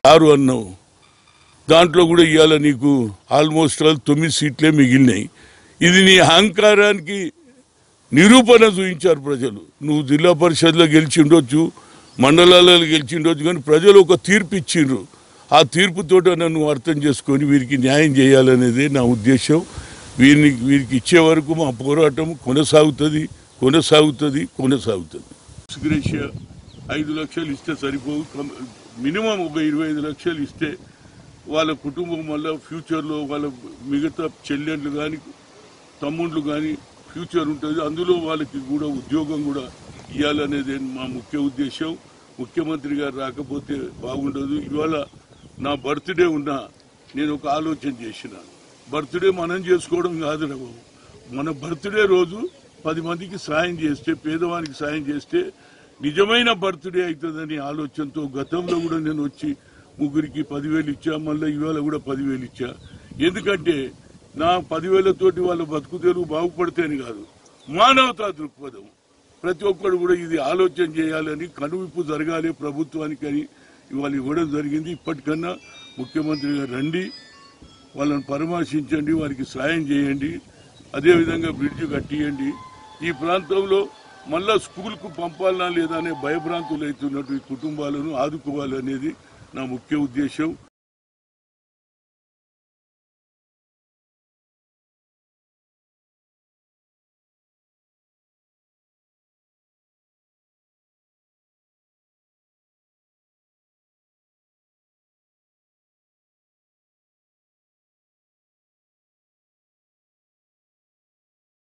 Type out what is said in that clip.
ఆరు అన్నావు దాంట్లో కూడా ఇవాళ నీకు ఆల్మోస్ట్ ఆల్ తొమ్మిది సీట్లే మిగిలినాయి ఇది నీ అహంకారానికి నిరూపణ చూపించారు ప్రజలు నువ్వు జిల్లా పరిషత్లో గెలిచి ఉండొచ్చు మండలాలలో గెలిచి ఉండొచ్చు కానీ ప్రజలు ఒక తీర్పు ఇచ్చిండ్రు ఆ తీర్పుతోట నన్ను అర్థం చేసుకొని వీరికి న్యాయం చేయాలనేదే నా ఉద్దేశం వీరిని వీరికి ఇచ్చే వరకు మా పోరాటం కొనసాగుతుంది కొనసాగుతుంది కొనసాగుతుంది సుగ్రేషియా ఐదు లక్షలు ఇస్తే సరిపోవు కం- మినిమం ఒక ఇరవై ఐదు లక్షలు ఇస్తే వాళ్ళ కుటుంబం వల్ల ఫ్యూచర్లో వాళ్ళ మిగతా చెల్లెళ్ళు కానీ తమ్ముళ్ళు కానీ ఫ్యూచర్ ఉంటుంది అందులో వాళ్ళకి కూడా ఉద్యోగం కూడా ఇవ్వాలనేది మా ముఖ్య ఉద్దేశం ముఖ్యమంత్రి గారు రాకపోతే బాగుండదు ఇవాళ నా బర్త్డే ఉన్నా నేను ఒక ఆలోచన చేసిన బర్త్డే మనం చేసుకోవడం కాదు రా బాబు మన బర్త్డే రోజు పది మందికి సాయం చేస్తే పేదవానికి సాయం చేస్తే నిజమైన బర్త్డే అవుతుందని ఆలోచనతో గతంలో కూడా నేను వచ్చి ముగ్గురికి పదివేలు ఇచ్చా మళ్ళీ ఇవాళ కూడా పదివేలు ఇచ్చా ఎందుకంటే నా పదివేలతోటి వాళ్ళ బతుకు తెరువు బాగుపడితేని కాదు మానవతా దృక్పథం ప్రతి ఒక్కరు కూడా ఇది ఆలోచన చేయాలని కనువిప్పు జరగాలి ప్రభుత్వానికి అని ఇవాళ ఇవ్వడం జరిగింది ఇప్పటికన్నా ముఖ్యమంత్రి గారు రండి వాళ్ళని పరామర్శించండి వారికి సాయం చేయండి అదేవిధంగా బ్రిడ్జ్ కట్టియండి ఈ ప్రాంతంలో మళ్ళా స్కూల్కు పంపాలనా లేదా అనే భయభ్రాంతులు అవుతున్నట్టు ఈ కుటుంబాలను ఆదుకోవాలనేది నా ముఖ్య ఉద్దేశం